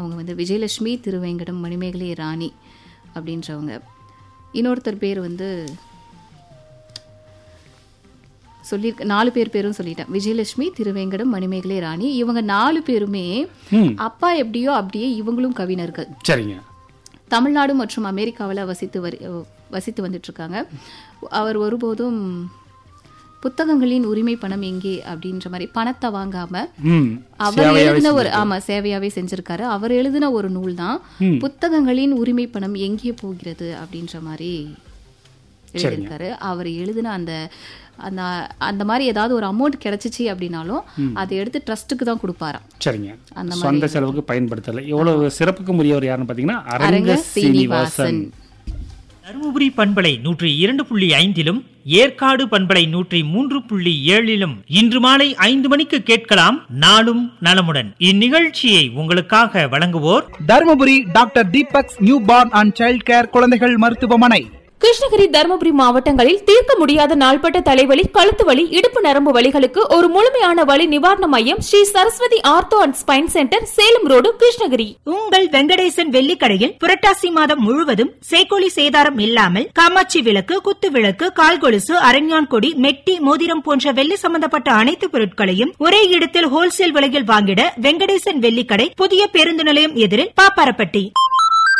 அவங்க வந்து விஜயலட்சுமி திருவேங்கடம் மணிமேகலை ராணி அப்படின்றவங்க இன்னொருத்தர் பேர் வந்து சொல்லியிருக்க நாலு பேர் பேரும் சொல்லிட்டேன் விஜயலட்சுமி திருவேங்கடம் மணிமேகலை ராணி இவங்க நாலு பேருமே ம் அப்பா எப்படியோ அப்படியே இவங்களும் கவிஞர்கள் சரிங்க தமிழ்நாடு மற்றும் அமெரிக்காவில் வசித்து வரி வசித்து வந்துட்டு இருக்காங்க அவர் ஒருபோதும் புத்தகங்களின் உரிமை பணம் எங்கே அப்படின்ற மாதிரி பணத்தை வாங்காம ம் அவர் எழுதின ஒரு ஆமா சேவையாவே செஞ்சிருக்காரு அவர் எழுதின ஒரு நூல் தான் புத்தகங்களின் உரிமை பணம் எங்கே போகிறது அப்படின்ற மாதிரி எழுதியிருக்காரு அவர் எழுதின அந்த அந்த அந்த மாதிரி ஏதாவது ஒரு அமௌண்ட் கிடைச்சிச்சு அப்படின்னாலும் அதை எடுத்து ட்ரஸ்ட்டுக்கு தான் கொடுப்பாராம் சரிங்க அந்த சொந்த செலவுக்கு பயன்படுத்தல இவ்வளவு சிறப்புக்கு உரியவர் யாருன்னு பாத்தீங்கன்னா அரங்க அரங்க சீனிவாசன் சீனிவாசன் தருமபுரி பண்பலை நூற்றி இரண்டு புள்ளி ஐந்திலும் ஏற்காடு பண்பலை நூற்றி மூன்று புள்ளி ஏழிலும் இன்று மாலை ஐந்து மணிக்கு கேட்கலாம் நாளும் நலமுடன் இந்நிகழ்ச்சியை உங்களுக்காக வழங்குவோர் Dharmapuri doctor Deepak's newborn and child care குழந்தைகள் மருத்துவமனை கிருஷ்ணகிரி தருமபுரி மாவட்டங்களில் தீர்க்க முடியாத நாள்பட்ட தலைவலி கழுத்து வலி இடுப்பு நரம்பு வலிகளுக்கு ஒரு முழுமையான வலி நிவாரண மையம் Sri Saraswathi ortho and spine centre Salem road Krishnagiri உங்கள் வெங்கடேசன் வெள்ளிக்கடையில் புரட்டாசி மாதம் முழுவதும் சேக்கோலி சேதாரம் இல்லாமல் காமாட்சி விளக்கு குத்து விளக்கு கால்கொலுசு அரஞ்ஞான் கொடி மெட்டி மோதிரம் போன்ற வெள்ளி சம்பந்தப்பட்ட அனைத்து பொருட்களையும் ஒரே இடத்தில் ஹோல்சேல் விலையில் வாங்கிட வெங்கடேசன் வெள்ளிக்கடை புதிய பேருந்து நிலையம் எதிரில் பாப்பாரப்பட்டி